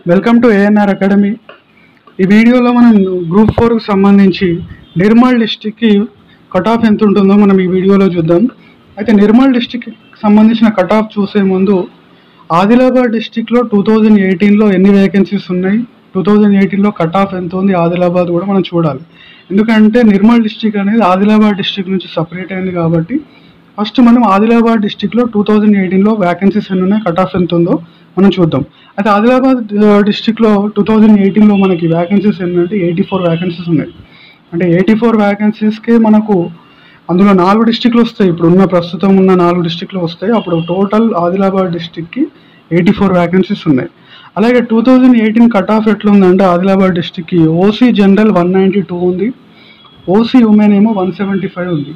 welcome to ANR academy ఈ వీడియోలో మనం గ్రూప్ ఫోర్కి సంబంధించి నిర్మల్ డిస్టిక్కి కట్ ఆఫ్ ఎంత ఉంటుందో మనం ఈ వీడియోలో చూద్దాం అయితే నిర్మల్ డిస్టిక్కి సంబంధించిన కట్ ఆఫ్ చూసే ముందు ఆదిలాబాద్ డిస్టిక్లో టూ థౌజండ్ ఎయిటీన్లో ఎన్ని వేకెన్సీస్ ఉన్నాయి టూ థౌజండ్ ఎయిటీన్లో కట్ ఆఫ్ ఎంత ఉంది ఆదిలాబాద్ కూడా మనం చూడాలి ఎందుకంటే నిర్మల్ డిస్టిక్ అనేది ఆదిలాబాద్ డిస్టిక్ నుంచి సపరేట్ అయింది కాబట్టి ఫస్ట్ మనం ఆదిలాబాద్ డిస్టిక్లో టూ థౌజండ్ ఎయిటీన్లో వ్యాకెన్సీస్ ఎన్ని ఉన్నాయి కట్ ఆఫ్ ఎంత ఉందో మనం చూద్దాం అయితే ఆదిలాబాద్ డిస్టిక్లో టూ థౌజండ్ ఎయిటీన్లో మనకి వ్యాకెన్సీస్ ఏంటంటే ఎయిటీ ఫోర్ వ్యాకెన్సీస్ ఉన్నాయి అంటే ఎయిటీ ఫోర్ వ్యాకెన్సీస్కి మనకు అందులో నాలుగు డిస్టిక్లు వస్తాయి ఇప్పుడు ఉన్న ప్రస్తుతం ఉన్న నాలుగు డిస్టిక్లు వస్తాయి అప్పుడు టోటల్ ఆదిలాబాద్ డిస్టిక్కి ఎయిటీ ఫోర్ వ్యాకెన్సీస్ ఉన్నాయి అలాగే two thousand eighteen cut off ఎట్లా ఉందంటే ఆదిలాబాద్ డిస్టిక్కి OC general one ninety two ఉంది ఓసీ ఉమెన్ ఏమో వన్ సెవెంటీ ఫైవ్ ఉంది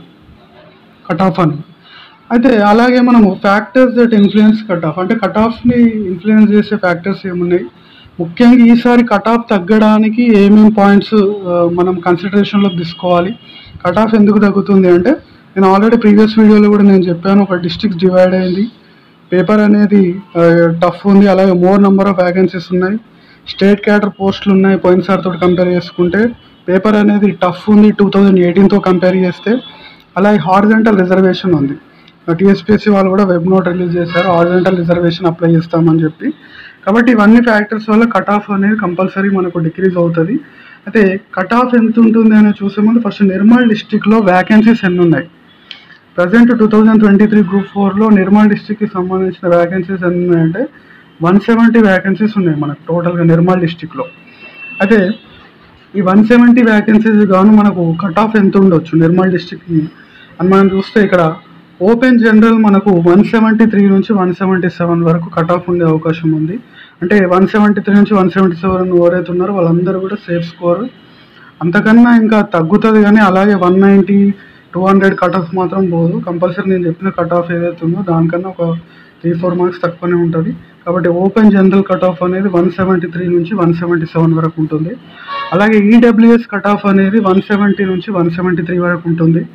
కట్ ఆఫ్ అని అయితే అలాగే మనము factors that influence cut off అంటే కట్ ఆఫ్ని ఇన్ఫ్లుయెన్స్ చేసే ఫ్యాక్టర్స్ ఏమున్నాయి ముఖ్యంగా ఈసారి కట్ ఆఫ్ తగ్గడానికి ఏమేమి పాయింట్స్ మనం కన్సిడరేషన్లోకి తీసుకోవాలి కట్ ఆఫ్ ఎందుకు తగ్గుతుంది అంటే నేను ఆల్రెడీ ప్రీవియస్ వీడియోలో కూడా నేను చెప్పాను ఒక డిస్ట్రిక్ట్స్ డివైడ్ అయింది పేపర్ అనేది టఫ్ ఉంది అలాగే మోర్ నెంబర్ ఆఫ్ వ్యాకెన్సీస్ ఉన్నాయి స్టేట్ క్యాటర్ పోస్టులు ఉన్నాయి పోయినసారి తోటి కంపేర్ చేసుకుంటే పేపర్ అనేది టఫ్ ఉంది టూ థౌజండ్ ఎయిటీన్తో కంపేర్ చేస్తే అలాగే హారిజెంటల్ రిజర్వేషన్ ఉంది టీఎస్పీఎస్సీ వాళ్ళు కూడా వెబ్ నోట్ రిలీజ్ చేశారు హారిజెంటల్ రిజర్వేషన్ అప్లై చేస్తామని చెప్పి కాబట్టి ఇవన్నీ ఫ్యాక్టర్స్ వల్ల కట్ ఆఫ్ అనేది కంపల్సరీ మనకు డిక్రీజ్ అవుతుంది అయితే కట్ ఆఫ్ ఎంత ఉంటుంది అని చూసే ముందు ఫస్ట్ నిర్మల్ డిస్టిక్లో వ్యాకెన్సీస్ ఎన్ని ఉన్నాయి present two thousand twenty three group ఫోర్లో నిర్మల్ డిస్టిక్కి సంబంధించిన వ్యాకెన్సీస్ ఎన్ని ఉన్నాయంటే వన్ సెవెంటీ వ్యాకెన్సీస్ ఉన్నాయి మనకు టోటల్గా నిర్మల్ డిస్టిక్లో అయితే ఈ వన్ సెవెంటీ వ్యాకెన్సీస్ గాను మనకు కట్ ఆఫ్ ఎంత ఉండొచ్చు నిర్మల్ డిస్టిక్కి అని మనం చూస్తే ఇక్కడ ఓపెన్ జనరల్ మనకు వన్ సెవెంటీ త్రీ నుంచి వన్ సెవెంటీ సెవెన్ వరకు కట్ ఆఫ్ ఉండే అవకాశం ఉంది అంటే వన్ సెవెంటీ త్రీ నుంచి వన్ సెవెంటీ సెవెన్ ఎవరైతే ఉన్నారో వాళ్ళందరూ కూడా సేఫ్ స్కోర్ అంతకన్నా ఇంకా తగ్గుతుంది కానీ అలాగే one ninety two hundred cut off మాత్రం పోదు కంపల్సరీ నేను చెప్పిన కట్ ఆఫ్ ఏదైతే ఉందో దానికన్నా ఒక త్రీ ఫోర్ మార్క్స్ తక్కువనే ఉంటుంది కాబట్టి ఓపెన్ జనరల్ కట్ ఆఫ్ అనేది వన్ సెవెంటీ త్రీ నుంచి వన్ సెవెంటీ సెవెన్ వరకు ఉంటుంది అలాగే ఈడబ్ల్యూఎస్ కట్ ఆఫ్ అనేది వన్ సెవెంటీ నుంచి వన్ సెవెంటీ త్రీ వరకు ఉంటుంది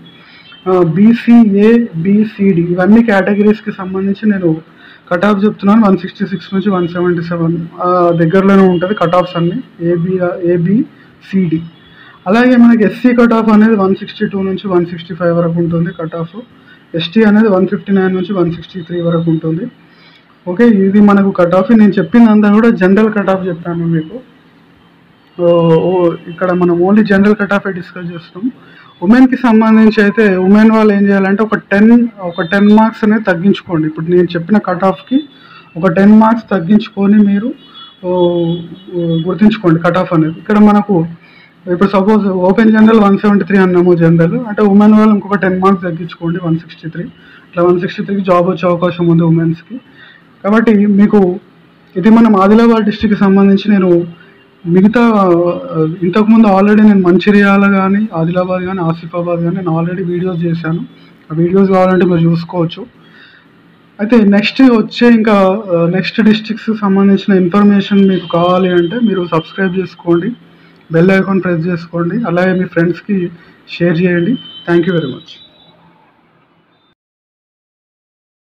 బీసీఏ బీసీడి ఇవన్నీ కేటగిరీస్కి సంబంధించి నేను కట్ ఆఫ్ చెప్తున్నాను వన్ సిక్స్టీ సిక్స్ నుంచి వన్ సెవెంటీ సెవెన్ దగ్గరలోనే ఉంటుంది కట్ ఆఫ్స్ అన్ని ఏబి ఏబిసిడి అలాగే మనకి ఎస్సీ కట్ ఆఫ్ అనేది వన్ సిక్స్టీ టూ నుంచి వన్ సిక్స్టీ ఫైవ్ వరకు ఉంటుంది కట్ ఆఫ్ ఎస్టీ అనేది వన్ ఫిఫ్టీ నైన్ నుంచి వన్ సిక్స్టీ త్రీ వరకు ఉంటుంది ఓకే ఇది మనకు కట్ ఆఫ్ నేను చెప్పిందంతా కూడా జనరల్ కట్ ఆఫ్ చెప్పాను మీకు ఇక్కడ మనం only general cut off discuss చేస్తాం ఉమెన్కి సంబంధించి అయితే ఉమెన్ వాళ్ళు ఏం చేయాలంటే ఒక టెన్ ఒక టెన్ మార్క్స్ అనేది తగ్గించుకోండి ఇప్పుడు నేను చెప్పిన కట్ ఆఫ్కి ఒక టెన్ మార్క్స్ తగ్గించుకొని మీరు గుర్తుంచుకోండి కట్ ఆఫ్ అనేది ఇక్కడ మనకు ఇప్పుడు suppose open general one seventy three అన్నాము జనరల్ అంటే ఉమెన్ వాళ్ళు ఇంకొక టెన్ మార్క్స్ తగ్గించుకోండి వన్ సిక్స్టీ త్రీ ఇట్లా వన్ సిక్స్టీ త్రీకి జాబ్ వచ్చే అవకాశం ఉంది ఉమెన్స్కి కాబట్టి మీకు ఇది మనం ఆదిలాబాద్ డిస్టిక్కి సంబంధించి నేను మిగతా ఇంతకుముందు ఆల్రెడీ నేను మంచిర్యాల కానీ ఆదిలాబాద్ కానీ ఆసిఫాబాద్ కానీ నేను ఆల్రెడీ వీడియోస్ చేశాను ఆ వీడియోస్ కావాలంటే మీరు చూసుకోవచ్చు అయితే నెక్స్ట్ వచ్చే ఇంకా నెక్స్ట్ డిస్ట్రిక్ట్స్కి సంబంధించిన ఇన్ఫర్మేషన్ మీకు కావాలి అంటే మీరు సబ్స్క్రైబ్ చేసుకోండి బెల్ ఐకాన్ ప్రెస్ చేసుకోండి అలాగే మీ ఫ్రెండ్స్కి షేర్ చేయండి థ్యాంక్ యూ వెరీ మచ్